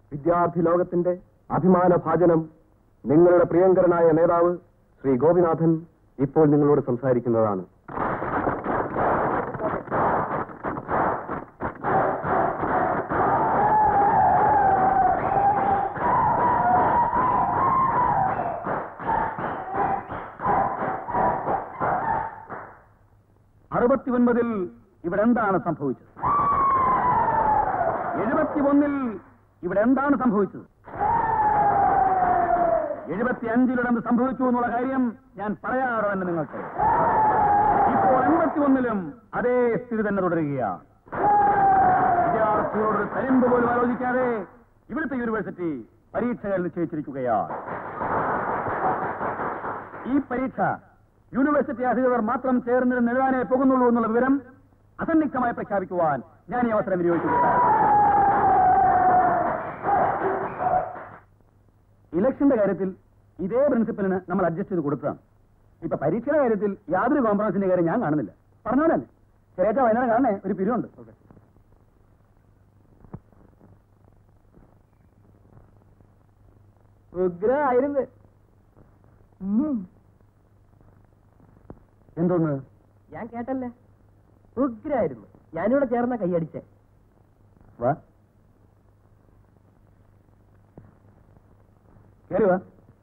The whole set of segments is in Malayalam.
വിദ്യാർത്ഥി ലോകത്തിന്റെ അഭിമാന ഭാജനം നിങ്ങളുടെ പ്രിയങ്കരനായ നേതാവ് ശ്രീ ഗോപിനാഥൻ ഇപ്പോൾ നിങ്ങളോട് സംസാരിക്കുന്നതാണ് അറുപത്തിയൊൻപതിൽ ഇവിടെ എന്താണ് സംഭവിച്ചത് എഴുപത്തിയൊന്നിൽ ഇവിടെ എന്താണ് സംഭവിച്ചത് എഴുപത്തിയഞ്ചിലിവിടെ എന്ത് സംഭവിച്ചു എന്നുള്ള കാര്യം ഞാൻ പറയാറ് തന്നെ നിങ്ങൾക്ക് ഇപ്പോൾ എൺപത്തിയൊന്നിലും അതേ സ്ഥിതി തന്നെ തുടരുകയാണ് വിദ്യാർത്ഥികളോട് തരിമ്പ് പോലും ആലോചിക്കാതെ ഇവിടുത്തെ യൂണിവേഴ്സിറ്റി പരീക്ഷകൾ നിശ്ചയിച്ചിരിക്കുകയാണ് ഈ പരീക്ഷ യൂണിവേഴ്സിറ്റി അധികൃതർ മാത്രം ചേർന്നിരുന്ന് എഴുതാനേ പോകുന്നുള്ളൂ എന്നുള്ള വിവരം അസന്നിഗ്ധമായി പ്രഖ്യാപിക്കുവാൻ ഞാൻ ഈ അവസരം വിനിയോഗിക്കുകയാണ് ഇലക്ഷന്റെ കാര്യത്തിൽ ഇതേ പ്രിൻസിപ്പലിന് നമ്മൾ അഡ്ജസ്റ്റ് ചെയ്ത് കൊടുത്തതാണ് ഇപ്പൊ പരീക്ഷയുടെ കാര്യത്തിൽ യാതൊരു കോംപ്രമൈസിന്റെ കാര്യം ഞാൻ കാണുന്നില്ല പറഞ്ഞോലെ ചെറിയ വൈകുന്നേരം കാണണേ ഒരു പിരിവുണ്ട് ഉഗ്രമായിരുന്നു എന്തോന്ന് ഞാൻ കേട്ടല്ലേ ഉഗ്രായിരുന്നു ഞാനിവിടെ ചേർന്ന കൈയടിച്ചേ വാ കേറി വാ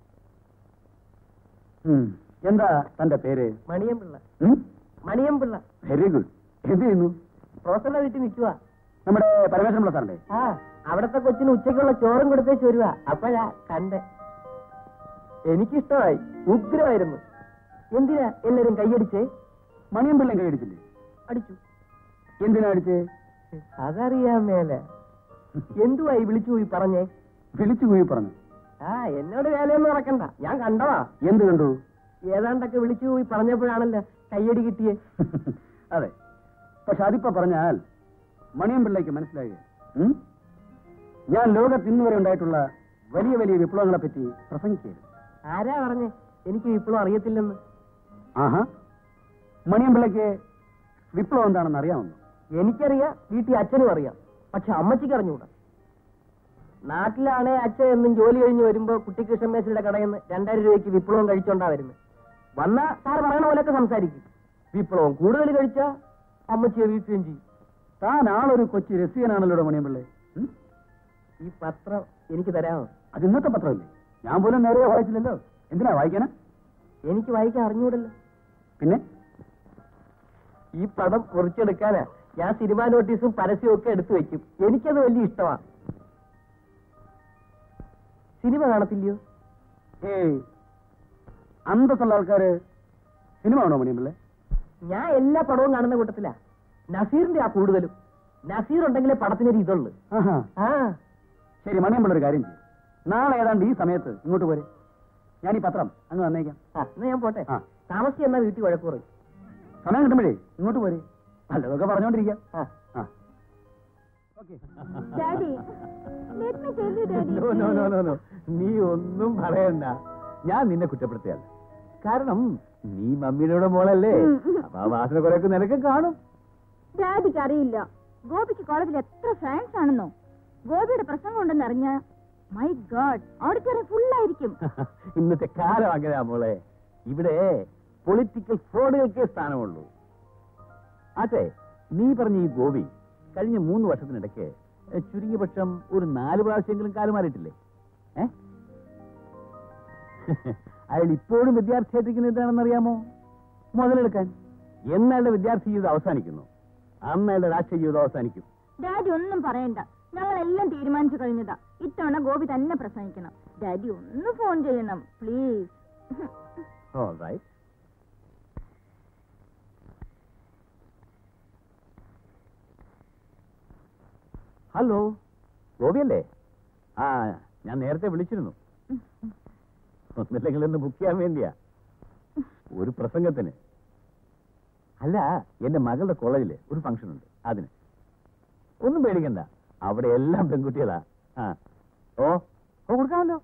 ഉം. എന്താ തന്റെ പേര് മണിയമ്പിള്ള ഉം? മണിയമ്പിള്ള വെരി ഗുഡ് എന്ത് ചെയ്യുന്നു പ്രൊഫസറുടെ വീട്ടിൽ നിൽക്കുക നമ്മുടെ പരമേശ്വരൻ പിള്ള സാറിന്റെ ആ അവിടത്തെ കൊച്ചിന് ഉച്ചയ്ക്കുള്ള ചോറും കൊടുത്തേച്ച് വരുക അപ്പോഴാ കണ്ട് എനിക്കിഷ്ടമായി ഉഗ്രമായിരുന്നു എന്തിനാ എല്ലാരും കൈയടിച്ചേ മണിയും പിള്ളയും കൈയടിച്ചില്ലേ അടിച്ചു എന്തിനാ അടിച്ചേ അതറിയാൻ മേലെ എന്തുവായി വിളിച്ചു പോയി പറഞ്ഞേ വിളിച്ചു പോയി പറഞ്ഞു ആ എന്നോട് വേലയൊന്നും നടക്കണ്ട ഞാൻ കണ്ടതാ എന്ത് കണ്ടു ഏതാണ്ടൊക്കെ വിളിച്ചു പോയി പറഞ്ഞപ്പോഴാണല്ലോ കയ്യടി കിട്ടിയേ അതെ പക്ഷെ അതിപ്പോ പറഞ്ഞാൽ മണിയം പിള്ളയ്ക്ക് മനസ്സിലായി ഉം? ഞാൻ ലോകത്ത് ഇന്ന് വരെ ഉണ്ടായിട്ടുള്ള വലിയ വലിയ വിപ്ലവങ്ങളെ പറ്റി പ്രസംഗിക്കുകയായിരുന്നു ആരാ പറഞ്ഞേ എനിക്ക് ഇപ്പോഴും അറിയത്തില്ലെന്ന് ആഹാ മണിയം പിള്ളയ്ക്ക് വിപ്ലവം എന്താണെന്ന് അറിയാമെന്നോ എനിക്കറിയാം വീട്ടിൽ അച്ഛനും അറിയാം പക്ഷെ അമ്മച്ചിക്ക് അറിഞ്ഞൂടാ നാട്ടിലാണേ അച്ഛൻ എന്നും ജോലി കഴിഞ്ഞ് വരുമ്പോ കുട്ടിക്കൃഷ്ണൻ മേശയുടെ കടയിൽ നിന്ന് രണ്ടായിരം രൂപയ്ക്ക് വിപ്ലവം കഴിച്ചോണ്ടാ വരുന്നത് വന്നാ സാർ പറയണ പോലെയൊക്കെ സംസാരിക്കും വിപ്ലവം കൂടുതൽ കഴിച്ചാ അമ്മച്ചിയെ വീട്ടുകയും ചെയ്യും താൻ ആളൊരു കൊച്ചു രസികനാണല്ലോ മണിയം പിള്ളേ ഉം? ഈ പത്രം എനിക്ക് തരാമോ അത് ഇന്നത്തെ പത്രമല്ലേ ഞാൻ പോലും നേരെ വായിച്ചില്ലല്ലോ എന്തിനാ വായിക്കാനാ എനിക്ക് വായിക്കാൻ അറിഞ്ഞൂടല്ലോ പിന്നെ ഈ പടം കുറിച്ചെടുക്കാനാ ഞാൻ സിനിമാ നോട്ടീസും പരസ്യവും ഒക്കെ എടുത്തു വെക്കും എനിക്കത് വലിയ ഇഷ്ടമാ സിനിമ കാണത്തില്ലയോ ഏയ് അന്തസ്സുള്ള ആൾക്കാര് സിനിമ ആണോ മണിയം പിള്ളേ ഞാൻ എല്ലാ പടവും കാണുന്ന കൂട്ടത്തിലാ നസീറിന്റെ ആ കൂടുതലും നസീർ ഉണ്ടെങ്കിലേ പടത്തിനൊരു ഇതുള്ളു ആഹാ ആ ശരി മണിയമ്പിള്ള ഒരു കാര്യം ചെയ്യും നാളെ ഏതാണ്ട് ഈ സമയത്ത് ഇങ്ങോട്ട് പോരെ ഞാൻ ഈ പത്രം അങ്ങ് വന്നേക്കാം ആ, എന്നാ ഞാൻ പോട്ടെ ആ. താമസിച്ച് എന്നാ വീട്ടിൽ വഴക്ക് പറയും സമയം കിട്ടുമ്പോഴേ ഇങ്ങോട്ട് പോരെ നല്ലതൊക്കെ പറഞ്ഞോണ്ടിരിക്കാം ആ. ആ okay daddy let me tell you daddy no no no no no നീ ഒന്നും പറയണ്ട ഞാൻ നിന്നെ കുറ്റപ്പെടുത്തിയല്ല കാരണം നീ മമ്മിയുടെ മോളല്ലേ ഉം, ഉം. അപ്പൊ ആ വാസന കുറെയൊക്കെ നിനക്ക് കാണും ഡാഡിക്ക് അറിയില്ല ഗോപിക്ക് കോളേജിൽ എത്ര ഫാൻസ് ആണെന്നോ ഗോപിയുടെ പ്രസംഗം ഉണ്ടെന്ന് അറിഞ്ഞ മൈ ഗാഡ് ഓഡിറ്റോറിയം ഫുൾ ആയിരിക്കും ഇന്നത്തെ കാലം അങ്ങനെയാ മോളെ ഇവിടെ പൊളിറ്റിക്കൽ ഫ്രോഡുകൾക്കേ സ്ഥാനമുള്ളൂ അതെ നീ പറഞ്ഞ ഈ ഗോപി കഴിഞ്ഞ മൂന്ന് വർഷത്തിനിടയ്ക്ക് എ, ചുരുങ്ങിയ പക്ഷം ഒരു നാല് പ്രാവശ്യമെങ്കിലും കാലം മാറിയിട്ടില്ലേ ഏ അയാൾ ഇപ്പോഴും വിദ്യാർത്ഥിയായിട്ടിരിക്കുന്നത് എന്താണെന്ന് അറിയാമോ മുതലെടുക്കാൻ എന്നയാളുടെ വിദ്യാർത്ഥി ജീവിതം അവസാനിക്കുന്നു അന്ന് അയാളുടെ രാഷ്ട്രീയ ജീവിതം അവസാനിക്കും ഡാഡി ഒന്നും പറയണ്ട ഞങ്ങളെല്ലാം തീരുമാനിച്ചു കഴിഞ്ഞതാ ഇത്തവണ ഗോപി തന്നെ പ്രസംഗിക്കണം ഡാഡി ഒന്ന് ഫോൺ ചെയ്യണം പ്ലീസ് All right. ഹലോ ഗോപിയല്ലേ ആ ഞാൻ നേരത്തെ വിളിച്ചിരുന്നു ഒന്നില്ലെങ്കിൽ ഒന്ന് ബുക്ക് ചെയ്യാൻ വേണ്ടിയാ ഒരു പ്രസംഗത്തിന് അല്ല എന്റെ മകളുടെ കോളേജില് ഒരു ഫംഗ്ഷൻ ഉണ്ട് അതിന് ഒന്നും പേടിക്കണ്ട അവിടെ എല്ലാം പെൺകുട്ടികളാ ആ ഓ ഓ കൊടുക്കാമല്ലോ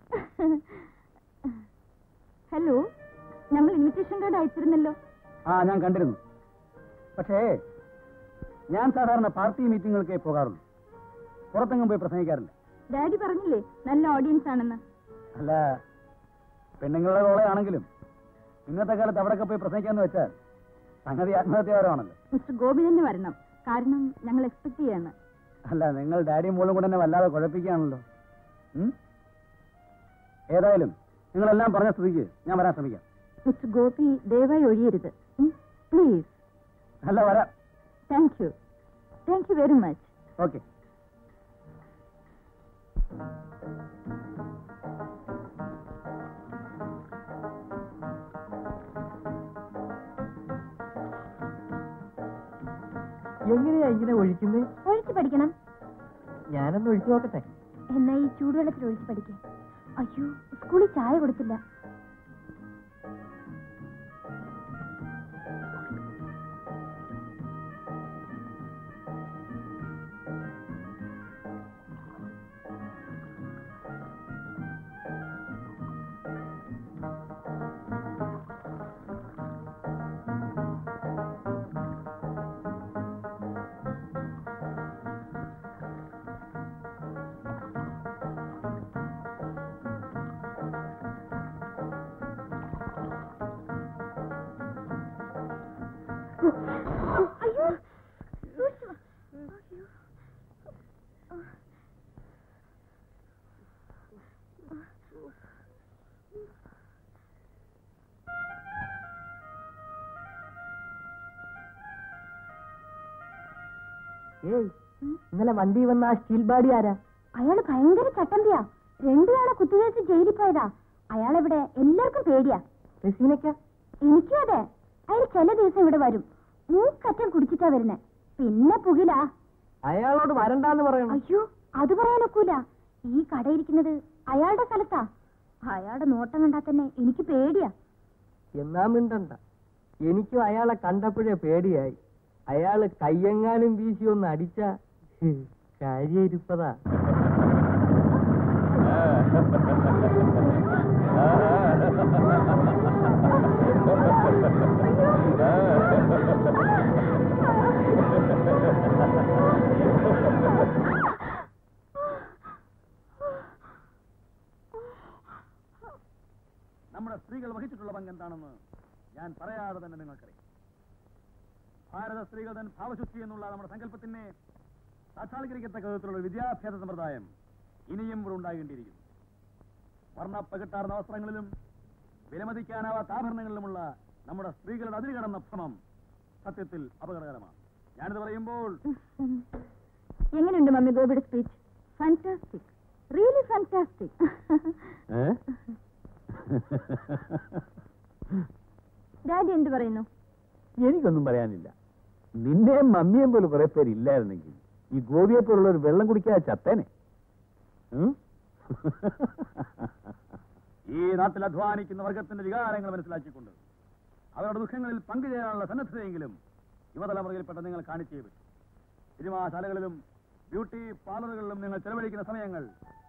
ഹലോ ഞങ്ങൾ ഇൻവിറ്റേഷൻ കാർഡ് അയച്ചിരുന്നല്ലോ ആ ഞാൻ കണ്ടിരുന്നു പക്ഷേ ഞാൻ സാധാരണ പാർട്ടി മീറ്റിങ്ങുകൾക്കേ പോകാറുള്ളൂ പുറത്തെങ്ങും പോയി പ്രസംഗിക്കാറില്ല ഡാഡി പറഞ്ഞില്ലേ നല്ല ഓഡിയൻസ് ആണെന്ന് അല്ല പെണ്ണുങ്ങളുടെ കോളയാണെങ്കിലും ഇന്നത്തെ കാലത്ത് അവിടെയൊക്കെ പോയി പ്രസംഗിക്കാന്ന് വെച്ചാൽ സംഗതി ആത്മഹത്യപരമാണല്ലോ മിസ്റ്റർ ഗോപി തന്നെ വരണം കാരണം ഞങ്ങൾ എക്സ്പെക്ട് ചെയ്യാണ് അല്ല നിങ്ങൾ ഡാഡിയും മോളും കൂടെ എന്നെ വല്ലാതെ കുഴപ്പിക്കുകയാണല്ലോ ഉം? ഏതായാലും നിങ്ങളെല്ലാം പറഞ്ഞ സ്ഥിതിക്ക് ഞാൻ വരാൻ ശ്രമിക്കാം മിസ്റ്റർ ഗോപി ദയവായി ഒഴിയരുത് പ്ലീസ് അല്ല വരാം thank you thank you very much okay എങ്ങനെയാ ഇങ്ങനെ ഒഴിക്കുന്നത് ഒഴിച്ച് പഠിക്കണം ഞാനൊന്ന് ഒഴിച്ചു നോക്കട്ടെ എന്നാ ഈ ചൂടുവെള്ളത്തിൽ ഒഴിച്ച് പഠിക്കാം അയ്യോ സ്കൂളിൽ ചായ കൊടുത്തില്ല അയ്യോ സൂക്ഷിച്ച് വാ. അയ്യോ. ഏയ് ഇന്നലെ വണ്ടി വന്ന ആ സ്റ്റീൽ ബാഡി ആരാ അയാള് ഭയങ്കര ചട്ടമ്പിയാ രണ്ടുപേരെ കുത്തിവെച്ച് ജയിലിൽ പോയതാ അയാളെവിടെ എല്ലാവർക്കും പേടിയാ റസീനക്ക എനിക്കും അതെ അയാൾ ചില ദിവസം ഇവിടെ വരും മൂക്കറ്റം കുടിച്ചിട്ടാ വരുന്നേ പിന്നെ പുകിലാ അയാളോട് വരണ്ടാന്ന് പറയണം അയ്യോ അത് പറയാനൊക്കൂല ഈ കടയിരിക്കുന്നത് അയാളുടെ സ്ഥലത്താ അയാളുടെ നോട്ടം കണ്ടാ തന്നെ എനിക്ക് പേടിയാ എന്നാ മിണ്ടണ്ട എനിക്കും അയാളെ കണ്ടപ്പോഴേ പേടിയായി അയാള് കയ്യെങ്ങാനും വീശി ഒന്ന് അടിച്ച കാര്യരിപ്പതാ നമ്മുടെ സ്ത്രീകൾ വഹിച്ചിട്ടുള്ള പങ്ക് എന്താണെന്ന് ഞാൻ പറയാതെ തന്നെ നിങ്ങൾക്കറിയാം ഭാരത സ്ത്രീകൾ തൻ ഭാവശുദ്ധി എന്നുള്ള നമ്മുടെ സങ്കല്പത്തിനെ സാക്ഷാത്കരിക്കത്തക്ക വിധത്തിലുള്ള ഒരു വിദ്യാഭ്യാസ സമ്പ്രദായം ഇനിയും ഇവിടെ ഉണ്ടാകേണ്ടിയിരിക്കുന്നു വർണ്ണപ്പകിട്ടാർന്ന വസ്ത്രങ്ങളിലും വിലമതിക്കാനാവാത്ത ആഭരണങ്ങളിലുമുള്ള നമ്മുടെ സ്ത്രീകളുടെ അതിര് കടന്ന ഭ്രമം സത്യത്തിൽ അപകടകരമാണ് ഞാനിത് പറയുമ്പോൾ എങ്ങനെയുണ്ട് മമ്മി ഗോപിയുടെ speech fantastic really fantastic daddy എന്ത് പറയുന്നു എനിക്കൊന്നും പറയാനില്ല നിന്നെയും മമ്മിയും പോലെ കുറെ പേര് ഇല്ലായിരുന്നെങ്കിൽ ഈ ഗോപിയെ പോലുള്ള ഒരു വെള്ളം കുടിക്കാതെ ചത്തേനെ ഉം? ഈ നാട്ടിൽ അധ്വാനിക്കുന്ന വർഗത്തിന്റെ വികാരങ്ങൾ മനസ്സിലാക്കിക്കൊണ്ട് അവരുടെ ദുഃഖങ്ങളിൽ പങ്കുചേരാനുള്ള സന്നദ്ധതയെങ്കിലും യുവതലമുറയിൽപ്പെട്ട നിങ്ങൾ കാണിച്ചേ പറ്റും സിനിമാശാലകളിലും ബ്യൂട്ടി പാർലറുകളിലും നിങ്ങൾ ചെലവഴിക്കുന്ന സമയങ്ങൾ